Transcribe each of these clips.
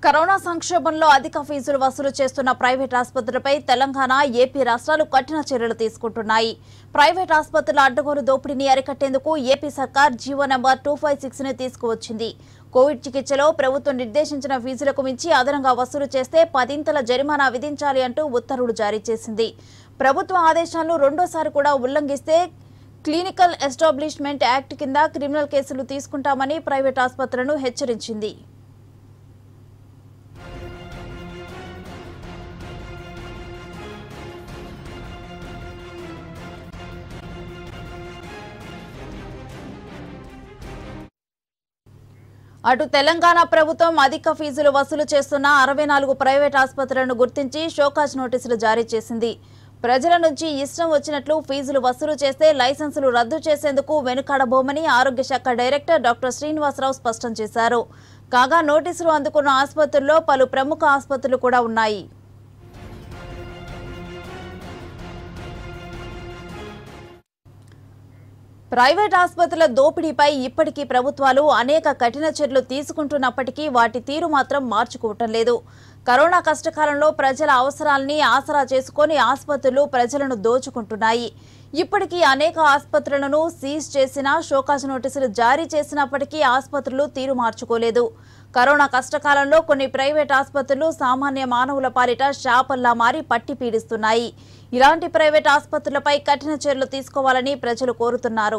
corona సంక్షోభంలో అధిక ఫీజులు వసూలు చేస్తున్న ప్రైవేట్ ఆసుపత్రులపై తెలంగాణ ఏపీ రాష్ట్రాలు కఠిన చర్యలు తీసుకుంటున్నాయి ప్రైవేట్ ఆసుపత్రుల అడ్డగోలు దోపిడీని అరికట్టేందుకు ఏపీ సర్కార్ GO number two five six ని తీసుకువచ్చింది కోవిడ్ చికిత్సలో ప్రభుత్వం నిర్దేశించిన ఫీజులకు మించి అదనంగా వసూలు చేస్తే పదింతల జరిమానా విధించాలి అంటూ ఉత్తర్వులు జారీ చేసింది ప్రభుత్వ ఆదేశాలను రెండోసారి కూడా ఉల్లంఘిస్తే క్లినికల్ ఎస్టాబ్లిష్మెంట్ యాక్ట్ కింద క్రిమినల్ కేసులు తీసుకుంటామని ప్రైవేట్ ఆసుపత్రులను హెచ్చరించింది అటు తెలంగాణ ప్రభుత్వం అధిక ఫీజులు వసూలు చేస్తున్న అరవై నాలుగు ప్రైవేట్ ఆసుపత్రులను గుర్తించి షోకాజ్ నోటీసులు జారీ చేసింది ప్రజల నుంచి ఇష్టం వచ్చినట్లు ఫీజులు వసూలు చేస్తే లైసెన్సులు రద్దు చేసేందుకు వెనుకాడబోమని ఆరోగ్య శాఖ డైరెక్టర్ డాక్టర్ శ్రీనివాసరావు స్పష్టం చేశారు కాగా నోటీసులు అందుకున్న ఆసుపత్రుల్లో పలు ప్రముఖ ఆసుపత్రులు కూడా ఉన్నాయి ప్రైవేట్ ఆసుపత్రుల దోపిడీపై ఇప్పటికీ ప్రభుత్వాలు అనేక కఠిన చర్యలు తీసుకుంటున్నప్పటికీ వాటి తీరు మాత్రం మార్చుకోవటం లేదు కరోనా కష్టకాలంలో ప్రజల అవసరాల్ని ఆసరా చేసుకొని ఆసుపత్రులు ప్రజలను దోచుకుంటున్నాయి ఇప్పటికీ అనేక ఆసుపత్రులను సీజ్ చేసిన షోకాజ్ నోటీసులు జారీ చేసినప్పటికీ ఆసుపత్రులు తీరు మార్చుకోలేదు కరోనా కష్టకాలంలో కొన్ని ప్రైవేట్ ఆసుపత్రులు సామాన్య మానవుల పాలిట శాపల్లా మారి పట్టి పీడిస్తున్నాయి ఇలాంటి ప్రైవేట్ ఆసుపత్రులపై కఠిన చర్యలు తీసుకోవాలని ప్రజలు కోరుతున్నారు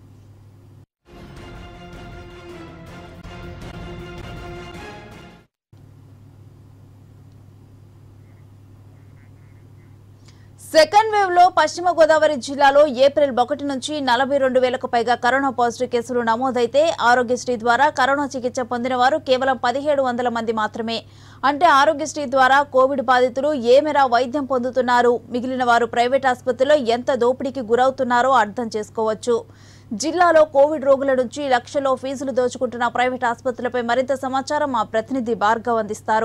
సెకండ్ వేవ్ లో పశ్చిమ గోదావరి జిల్లాలో ఏప్రిల్ ఒకటి నుంచి నలభై రెండు వేలకు పైగా కరోనా పాజిటివ్ కేసులు నమోదైతే ఆరోగ్యశ్రీ ద్వారా కరోనా చికిత్స పొందిన వారు కేవలం పదిహేడు వందల మంది మాత్రమే అంటే ఆరోగ్యశ్రీ ద్వారా కోవిడ్ బాధితులు ఏ మేర వైద్యం పొందుతున్నారు మిగిలిన వారు ప్రైవేట్ ఆసుపత్రిలో ఎంత దోపిడీకి గురవుతున్నారో అర్థం చేసుకోవచ్చు జిల్లాలో కోవిడ్ రోగుల నుంచి లక్షల్లో ఫీజులు దోచుకుంటున్న ప్రైవేట్ ఆసుపత్రులపై మరింత సమాచారం మా ప్రతినిధి భార్గవ్ అందిస్తారు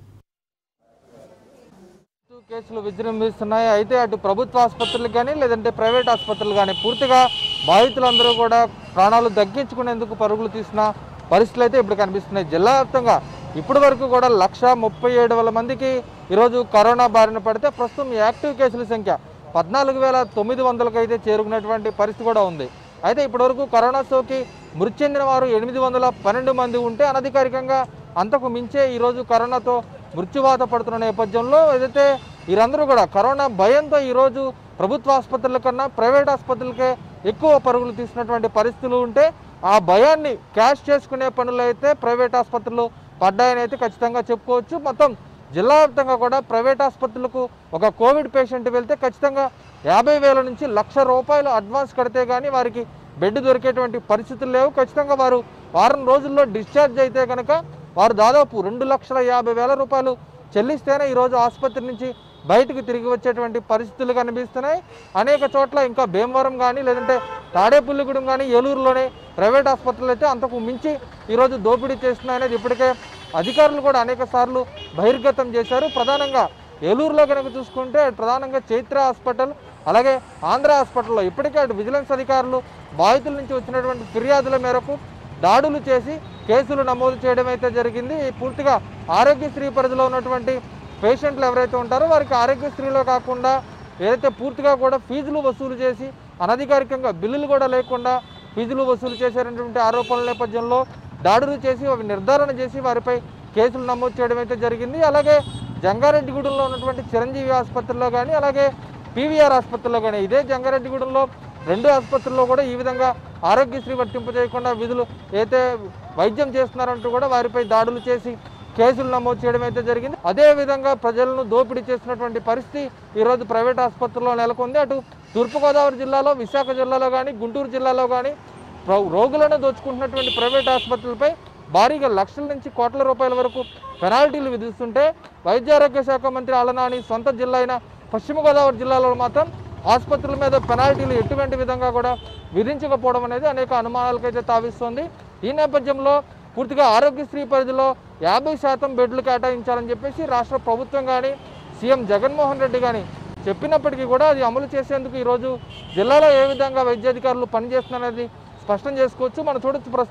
కేసులు విజృంభిస్తున్నాయి అయితే అటు ప్రభుత్వ ఆసుపత్రులకు కానీ లేదంటే ప్రైవేట్ ఆసుపత్రులు కానీ పూర్తిగా బాధితులందరూ కూడా ప్రాణాలు దక్కించుకునేందుకు పరుగులు తీసిన పరిస్థితులు అయితే ఇప్పుడు కనిపిస్తున్నాయి జిల్లా వ్యాప్తంగా ఇప్పటి వరకు కూడా లక్ష ముప్పై ఏడు వేల మందికి ఈరోజు కరోనా బారిన పడితే ప్రస్తుతం యాక్టివ్ కేసుల సంఖ్య పద్నాలుగు వేల తొమ్మిది వందలకు అయితే చేరుకున్నటువంటి పరిస్థితి కూడా ఉంది అయితే ఇప్పటివరకు కరోనా సోకి మృతి చెందిన వారు ఎనిమిది వందల పన్నెండు మంది ఉంటే అనధికారికంగా అంతకు మించే ఈరోజు కరోనాతో మృత్యువాత పడుతున్న నేపథ్యంలో ఏదైతే వీరందరూ కూడా కరోనా భయంతో ఈరోజు ప్రభుత్వ ఆసుపత్రుల కన్నా ప్రైవేట్ ఆసుపత్రులకే ఎక్కువ పరుగులు తీసినటువంటి పరిస్థితులు ఉంటే ఆ భయాన్ని క్యాష్ చేసుకునే పనులు అయితే ప్రైవేట్ ఆసుపత్రులు పడ్డాయని అయితే ఖచ్చితంగా చెప్పుకోవచ్చు మొత్తం జిల్లా వ్యాప్తంగా కూడా ప్రైవేట్ ఆసుపత్రులకు ఒక కోవిడ్ పేషెంట్ వెళ్తే ఖచ్చితంగా యాభై వేల నుంచి లక్ష రూపాయలు అడ్వాన్స్ కడితే కానీ వారికి బెడ్ దొరికేటువంటి పరిస్థితులు లేవు ఖచ్చితంగా వారు వారం రోజుల్లో డిశ్చార్జ్ అయితే కనుక వారు దాదాపు రెండు లక్షల యాభై వేల రూపాయలు చెల్లిస్తేనే ఈరోజు ఆసుపత్రి నుంచి బయటకు తిరిగి వచ్చేటువంటి పరిస్థితులు కనిపిస్తున్నాయి అనేక చోట్ల ఇంకా భీమవరం కానీ లేదంటే తాడేపల్లిగూడెం కానీ ఏలూరులోనే ప్రైవేట్ ఆసుపత్రులు అయితే అంతకు మించి ఈరోజు దోపిడీ చేస్తున్నాయనేది ఇప్పటికే అధికారులు కూడా అనేక సార్లు బహిర్గతం చేశారు ప్రధానంగా ఏలూరులో కనుక చూసుకుంటే ప్రధానంగా చైత్ర హాస్పిటల్ అలాగే ఆంధ్ర హాస్పిటల్లో ఇప్పటికే అటు విజిలెన్స్ అధికారులు బాధితుల నుంచి వచ్చినటువంటి ఫిర్యాదుల మేరకు దాడులు చేసి కేసులు నమోదు చేయడం అయితే జరిగింది పూర్తిగా ఆరోగ్యశ్రీ పరిధిలో ఉన్నటువంటి పేషెంట్లు ఎవరైతే ఉంటారో వారికి ఆరోగ్యశ్రీలో కాకుండా ఏదైతే పూర్తిగా కూడా ఫీజులు వసూలు చేసి అనధికారికంగా బిల్లులు కూడా లేకుండా ఫీజులు వసూలు చేశారనేటువంటి ఆరోపణల నేపథ్యంలో దాడులు చేసి అవి నిర్ధారణ చేసి వారిపై కేసులు నమోదు చేయడం అయితే జరిగింది అలాగే జంగారెడ్డిగూడెంలో ఉన్నటువంటి చిరంజీవి ఆసుపత్రిలో కానీ అలాగే పీవీఆర్ ఆసుపత్రిలో కానీ ఇదే జంగారెడ్డిగూడెంలో రెండు ఆసుపత్రుల్లో కూడా ఈ విధంగా ఆరోగ్యశ్రీ వర్తింపు చేయకుండా విధులు అయితే వైద్యం చేస్తున్నారంటూ కూడా వారిపై దాడులు చేసి కేసులు నమోదు చేయడం అయితే జరిగింది అదే విధంగా ప్రజలను దోపిడీ చేస్తున్నటువంటి పరిస్థితి ఈరోజు ప్రైవేట్ ఆసుపత్రుల్లో నెలకొంది అటు తూర్పుగోదావరి జిల్లాలో విశాఖ జిల్లాలో కానీ గుంటూరు జిల్లాలో కానీ రో- రోగులను దోచుకుంటున్నటువంటి ప్రైవేట్ ఆసుపత్రులపై భారీగా లక్షల నుంచి కోట్ల రూపాయల వరకు పెనాల్టీలు విధిస్తుంటే వైద్య ఆరోగ్య శాఖ మంత్రి ఆలనాని సొంత జిల్లా అయిన పశ్చిమ గోదావరి జిల్లాలో మాత్రం ఆసుపత్రుల మీద పెనాల్టీలు ఎటువంటి విధంగా కూడా విధించకపోవడం అనేది అనేక అనుమానాలకైతే తావిస్తోంది ఈ నేపథ్యంలో పూర్తిగా ఆరోగ్యశ్రీ పరిధిలో యాభై శాతం బెడ్లు కేటాయించాలని చెప్పేసి రాష్ట్ర ప్రభుత్వం కానీ సీఎం జగన్మోహన్ రెడ్డి కానీ చెప్పినప్పటికీ కూడా అది అమలు చేసేందుకు ఈరోజు జిల్లాలో ఏ విధంగా వైద్యాధికారులు పనిచేస్తున్నారనేది స్పష్టం చేసుకోవచ్చు మనం చూడొచ్చు ప్రస్తుతం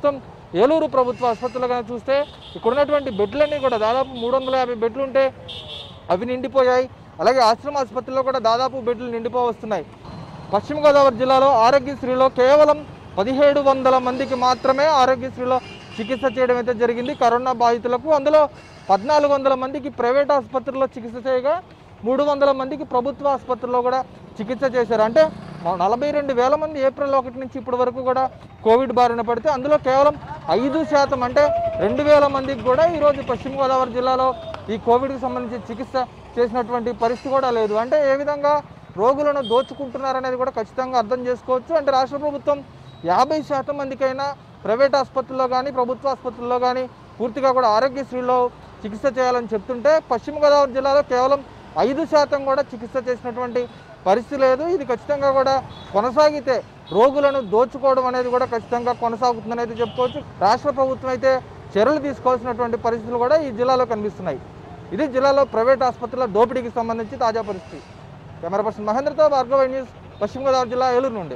ఏలూరు ప్రభుత్వ ఆసుపత్రిలో కానీ చూస్తే ఇక్కడ ఉన్నటువంటి బెడ్లన్నీ కూడా దాదాపు మూడు వందల యాభై బెడ్లు ఉంటే అవి నిండిపోయాయి అలాగే ఆశ్రమ ఆసుపత్రిలో కూడా దాదాపు బెడ్లు నిండిపో వస్తున్నాయి పశ్చిమ గోదావరి జిల్లాలో ఆరోగ్యశ్రీలో కేవలం పదిహేడు వందల మందికి మాత్రమే ఆరోగ్యశ్రీలో చికిత్స చేయడం అయితే జరిగింది కరోనా బాధితులకు అందులో పద్నాలుగు వందల మందికి ప్రైవేట్ ఆసుపత్రిలో చికిత్స చేయగా మూడు వందల మందికి ప్రభుత్వ ఆసుపత్రిలో కూడా చికిత్స చేశారు అంటే మ- నలభై రెండు వేల మంది ఏప్రిల్ ఒకటి నుంచి ఇప్పటి వరకు కూడా కోవిడ్ బారిన పడితే అందులో కేవలం ఐదు శాతం అంటే రెండు వేల మందికి కూడా ఈరోజు పశ్చిమ గోదావరి జిల్లాలో ఈ కోవిడ్కి సంబంధించి చికిత్స చేసినటువంటి పరిస్థితి కూడా లేదు అంటే ఏ విధంగా రోగులను దోచుకుంటున్నారనేది కూడా ఖచ్చితంగా అర్థం చేసుకోవచ్చు అంటే రాష్ట్ర ప్రభుత్వం యాభై శాతం మందికైనా ప్రైవేట్ ఆసుపత్రుల్లో కానీ ప్రభుత్వ ఆసుపత్రుల్లో కానీ పూర్తిగా కూడా ఆరోగ్యశ్రీలో చికిత్స చేయాలని చెప్తుంటే పశ్చిమ గోదావరి జిల్లాలో కేవలం ఐదు శాతం కూడా చికిత్స చేసినటువంటి పరిస్థితి లేదు ఇది ఖచ్చితంగా కూడా కొనసాగితే రోగులను దోచుకోవడం అనేది కూడా ఖచ్చితంగా కొనసాగుతుందని అయితే చెప్పుకోవచ్చు రాష్ట్ర ప్రభుత్వం అయితే చర్యలు తీసుకోవాల్సినటువంటి పరిస్థితులు కూడా ఈ జిల్లాలో కనిపిస్తున్నాయి ఇది జిల్లాలో ప్రైవేట్ ఆసుపత్రుల దోపిడీకి సంబంధించి తాజా పరిస్థితి కెమెరా పర్సన్ మహేంద్రతో భార్గవ న్యూస్ పశ్చిమ గోదావరి జిల్లా ఏలూరు నుండి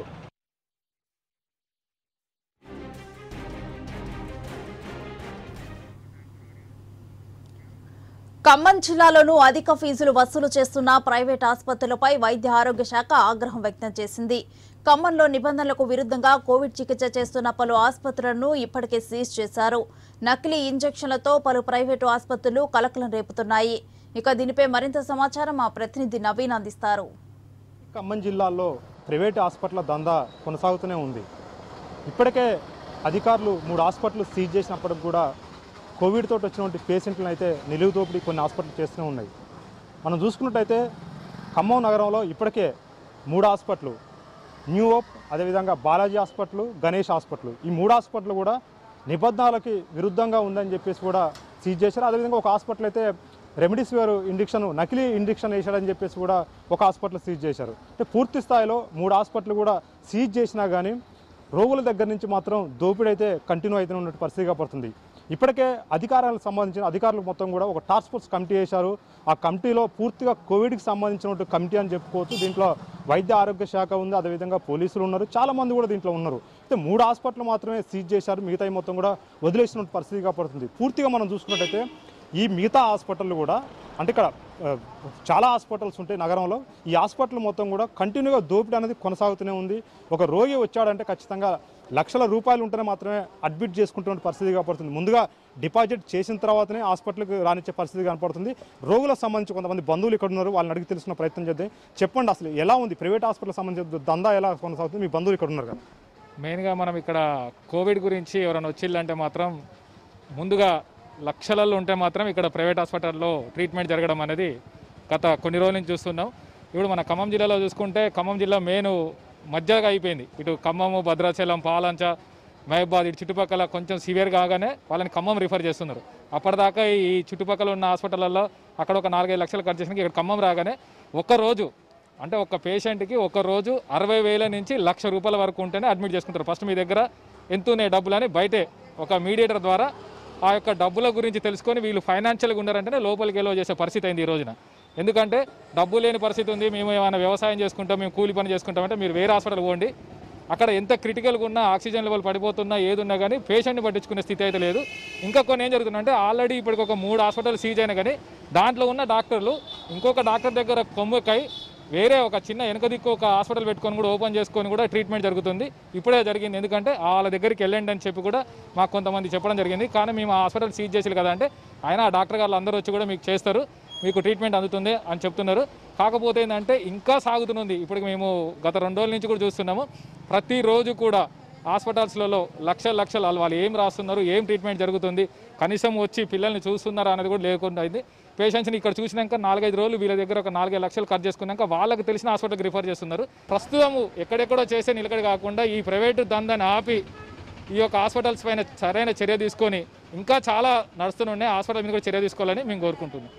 ఖమ్మం జిల్లాలోనూ అధిక ఫీజులు వసూలు చేస్తున్న ప్రైవేట్ ఆసుపత్రులపై వైద్య ఆరోగ్య శాఖ ఆగ్రహం వ్యక్తం చేసింది ఖమ్మంలో నిబంధనలకు విరుద్ధంగా కోవిడ్ చికిత్స చేస్తున్న పలు ఆసుపత్రులను ఇప్పటికే సీజ్ చేశారు నకిలీ ఇంజెక్షన్లతో పలు ప్రైవేటు ఆసుపత్రులు కలకలం రేపుతున్నాయి ఇక దీనిపై మరింత సమాచారం మా ప్రతినిధి నవీన్ అందిస్తారు ఖమ్మం జిల్లాలో ప్రైవేట్ హాస్పిటల్ దందా కొనసాగుతూనే ఉంది ఇప్పటికే అధికారులు మూడు హాస్పిటల్ సీజ్ చేసినప్పటికి కూడా కోవిడ్ తోటి వచ్చినటువంటి పేషెంట్లను అయితే నిలువు దోపిడీ కొన్ని హాస్పిటల్ చేస్తూనే ఉన్నాయి మనం చూసుకున్నట్టయితే ఖమ్మం నగరంలో ఇప్పటికే మూడు హాస్పిటల్ న్యూ హోప్ అదేవిధంగా బాలాజీ హాస్పిటల్ గణేష్ హాస్పిటల్ ఈ మూడు హాస్పిటల్ కూడా నిబంధనలకి విరుద్ధంగా ఉందని చెప్పేసి కూడా సీజ్ చేశారు అదేవిధంగా ఒక హాస్పిటల్ అయితే రెమిడిసివిర్ ఇండిక్షన్ నకిలీ ఇండిక్షన్ వేశాడని చెప్పేసి కూడా ఒక హాస్పిటల్ సీజ్ చేశారు అంటే పూర్తి స్థాయిలో మూడు హాస్పిటల్ కూడా సీజ్ చేసినా కానీ రోగుల దగ్గర నుంచి మాత్రం దోపిడీ అయితే కంటిన్యూ అయితే ఉన్న పరిస్థితిగా పడుతుంది ఇప్పటికే అధికారాలకు సంబంధించిన అధికారులు మొత్తం కూడా ఒక టాస్క్ ఫోర్స్ కమిటీ వేశారు ఆ కమిటీలో పూర్తిగా కోవిడ్కి సంబంధించిన కమిటీ అని చెప్పుకోవచ్చు దీంట్లో వైద్య ఆరోగ్య శాఖ ఉంది అదేవిధంగా పోలీసులు ఉన్నారు చాలా మంది కూడా దీంట్లో ఉన్నారు అయితే మూడు హాస్పిటల్ మాత్రమే సీజ్ చేశారు మిగతా మొత్తం కూడా వదిలేసిన పరిస్థితిగా పడుతుంది పూర్తిగా మనం చూసుకున్నట్టయితే ఈ మిగతా హాస్పిటల్ కూడా అంటే ఇక్కడ ఆ, చాలా హాస్పిటల్స్ ఉంటాయి నగరంలో ఈ హాస్పిటల్ మొత్తం కూడా కంటిన్యూగా దోపిడీ అనేది కొనసాగుతూనే ఉంది ఒక రోగి వచ్చాడంటే ఖచ్చితంగా లక్షల రూపాయలు ఉంటేనే మాత్రమే అడ్మిట్ చేసుకుంటున్న పరిస్థితి కనపడుతుంది ముందుగా డిపాజిట్ చేసిన తర్వాతనే హాస్పిటల్కి రానిచ్చే పరిస్థితి కనపడుతుంది రోగులకు సంబంధించి కొంతమంది బంధువులు ఇక్కడ ఉన్నారు వాళ్ళని అడిగి తెలుసుకున్న ప్రయత్నం చేద్దాం చెప్పండి అసలు ఎలా ఉంది ప్రైవేట్ హాస్పిటల్ సంబంధించి దందా ఎలా కొనసాగుతుంది మీ బంధువులు ఇక్కడ ఉన్నారు కదా మెయిన్గా మనం ఇక్కడ కోవిడ్ గురించి ఎవరైనా వచ్చిల్లంటే మాత్రం ముందుగా లక్షలలో ఉంటే మాత్రం ఇక్కడ ప్రైవేట్ హాస్పిటల్లో ట్రీట్మెంట్ జరగడం అనేది గత కొన్ని రోజుల నుంచి చూస్తున్నాం ఇప్పుడు మన ఖమ్మం జిల్లాలో చూసుకుంటే ఖమ్మం జిల్లా మెయిన్ మధ్యగా అయిపోయింది ఇటు ఖమ్మము భద్రాచలం పాలంచ మహబాద్ ఇటు చుట్టుపక్కల కొంచెం సివియర్ కాగానే వాళ్ళని ఖమ్మం రిఫర్ చేస్తున్నారు అప్పటిదాకా ఈ చుట్టుపక్కల ఉన్న హాస్పిటల్లో అక్కడ ఒక నాలుగైదు లక్షలు ఖర్చు చేసిన ఇక్కడ ఖమ్మం రాగానే ఒక్క రోజు అంటే ఒక పేషెంట్కి ఒక రోజు అరవై వేల నుంచి లక్ష రూపాయల వరకు ఉంటేనే అడ్మిట్ చేసుకుంటారు ఫస్ట్ మీ దగ్గర ఎంత ఉన్నాయి డబ్బులు అని బయటే ఒక మీడియేటర్ ద్వారా ఆ యొక్క డబ్బుల గురించి తెలుసుకొని వీళ్ళు ఫైనాన్షియల్గా ఉన్నారంటేనే లోపలికి ఎలో చేసే పరిస్థితి అయింది ఈ రోజున ఎందుకంటే డబ్బు లేని పరిస్థితి ఉంది మేము ఏమైనా వ్యవసాయం చేసుకుంటాం మేము కూలి పని చేసుకుంటామంటే మీరు వేరే హాస్పిటల్ పోండి అక్కడ ఎంత క్రిటికల్గా ఉన్నా ఆక్సిజన్ లెవెల్ పడిపోతున్నా ఏది ఉన్నా కానీ పేషెంట్ని పట్టించుకునే స్థితి అయితే లేదు ఇంకా కొన్ని ఏం జరుగుతుందంటే ఆల్రెడీ ఇప్పటికి ఒక మూడు హాస్పిటల్ సీజ్ అయినా కానీ దాంట్లో ఉన్న డాక్టర్లు ఇంకొక డాక్టర్ దగ్గర కొమ్ముకై వేరే ఒక చిన్న వెనక దిక్కు ఒక హాస్పిటల్ పెట్టుకొని కూడా ఓపెన్ చేసుకొని కూడా ట్రీట్మెంట్ జరుగుతుంది ఇప్పుడే జరిగింది ఎందుకంటే వాళ్ళ దగ్గరికి వెళ్ళండి అని చెప్పి కూడా మాకు కొంతమంది చెప్పడం జరిగింది కానీ మేము ఆ హాస్పిటల్ సీజ్ చేసారు కదా అంటే ఆయన ఆ డాక్టర్ గారు అందరూ వచ్చి కూడా మీకు చేస్తారు మీకు ట్రీట్మెంట్ అందుతుంది అని చెప్తున్నారు కాకపోతే ఏంటంటే ఇంకా సాగుతుంది ఇప్పటికి మేము గత రెండు రోజుల నుంచి కూడా చూస్తున్నాము ప్రతిరోజు కూడా హాస్పిటల్స్లలో లక్షల లక్షలు వాళ్ళు వాళ్ళు ఏం రాస్తున్నారు ఏం ట్రీట్మెంట్ జరుగుతుంది కనీసం వచ్చి పిల్లల్ని చూస్తున్నారా అనేది కూడా లేకుండా అయింది పేషెంట్స్ని ఇక్కడ చూసినాక నాలుగైదు రోజులు వీళ్ళ దగ్గర ఒక నాలుగైదు లక్షలు ఖర్చు చేసుకున్నాక వాళ్ళకి తెలిసిన హాస్పిటల్కి రిఫర్ చేస్తున్నారు ప్రస్తుతము ఎక్కడెక్కడో చేసే నిలకడ కాకుండా ఈ ప్రైవేటు దందాన్ని ఆపి ఈ యొక్క హాస్పిటల్స్ పైన సరైన చర్య తీసుకొని ఇంకా చాలా నడుస్తూనే హాస్పిటల్ మీద కూడా చర్య తీసుకోవాలని మేము కోరుకుంటున్నాం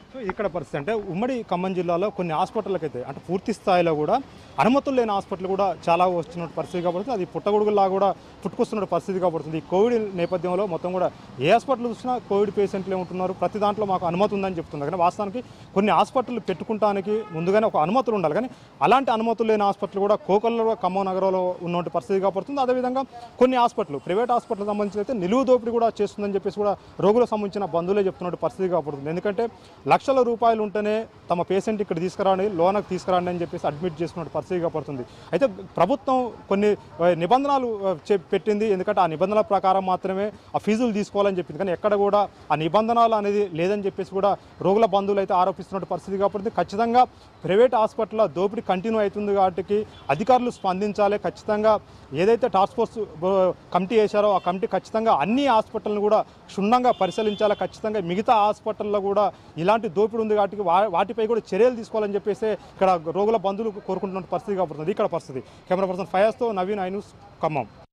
సో ఇక్కడ పరిస్థితి అంటే ఉమ్మడి ఖమ్మం జిల్లాలో కొన్ని హాస్పిటళ్ళకి అయితే అంటే పూర్తి స్థాయిలో కూడా అనుమతులు లేని హాస్పిటల్ కూడా చాలా వచ్చిన పరిస్థితి కాబడుతుంది అది పుట్టగొడుగులా కూడా పుట్టుకొస్తున్న పరిస్థితి కాబడుతుంది ఈ కోవిడ్ నేపథ్యంలో మొత్తం కూడా ఏ హాస్పిటల్ చూసినా కోవిడ్ పేషెంట్లు ఉంటున్నారు ప్రతి దాంట్లో మాకు అనుమతి ఉందని చెప్తున్నారు కానీ వాస్తవానికి కొన్ని హాస్పిటల్ పెట్టుకుంటానికి ముందుగానే ఒక అనుమతులు ఉండాలి కానీ అలాంటి అనుమతులు లేని హాస్పిటల్ కూడా కోకల్లో ఖమ్మం నగరంలో ఉన్నటువంటి పరిస్థితి కాబడుతుంది అదేవిధంగా కొన్ని హాస్పిటల్ ప్రైవేట్ హాస్పిటల్ సంబంధించి అయితే నిలువు దోపిడీ కూడా చేస్తుందని చెప్పేసి కూడా రోగులకు సంబంధించిన బంధువులే చెప్తున్నట్టు పరిస్థితి కాబడుతుంది ఎందుకంటే లక్షల రూపాయలు ఉంటేనే తమ పేషెంట్ ఇక్కడ తీసుకురాండి లోనకు తీసుకురాండి అని చెప్పేసి అడ్మిట్ చేసుకున్న పరిస్థితి కాబడుతుంది అయితే ప్రభుత్వం కొన్ని ఆ, నిబంధనలు ఆ, చె- పెట్టింది ఎందుకంటే ఆ నిబంధనల ప్రకారం మాత్రమే ఆ ఫీజులు తీసుకోవాలని చెప్పింది కానీ ఎక్కడ కూడా ఆ నిబంధనలు అనేది లేదని చెప్పేసి కూడా రోగుల బంధువులు అయితే ఆరోపిస్తున్న పరిస్థితి కాబట్టి ఖచ్చితంగా ప్రైవేట్ హాస్పిటల్లో దోపిడీ కంటిన్యూ అవుతుంది కాబట్టి అధికారులు స్పందించాలి ఖచ్చితంగా ఏదైతే టాస్క్ ఫోర్స్ బ- కమిటీ వేశారో ఆ కమిటీ ఖచ్చితంగా అన్ని హాస్పిటల్ని కూడా క్షుణ్ణంగా పరిశీలించాలి ఖచ్చితంగా మిగతా హాస్పిటల్లో కూడా ఇలాంటి దోపిడీ ఉంది కాబట్టి వా- వాటిపై కూడా చర్యలు తీసుకోవాలని చెప్పేసి ఇక్కడ రోగుల బంధువులు కోరుకుంటున్న పరిస్థితి కాబడుతుంది ఇక్కడ పరిస్థితి కెమెరా పర్సన్ ఫయాస్తో నవీన్ ఐ న్యూస్ ఖమ్మం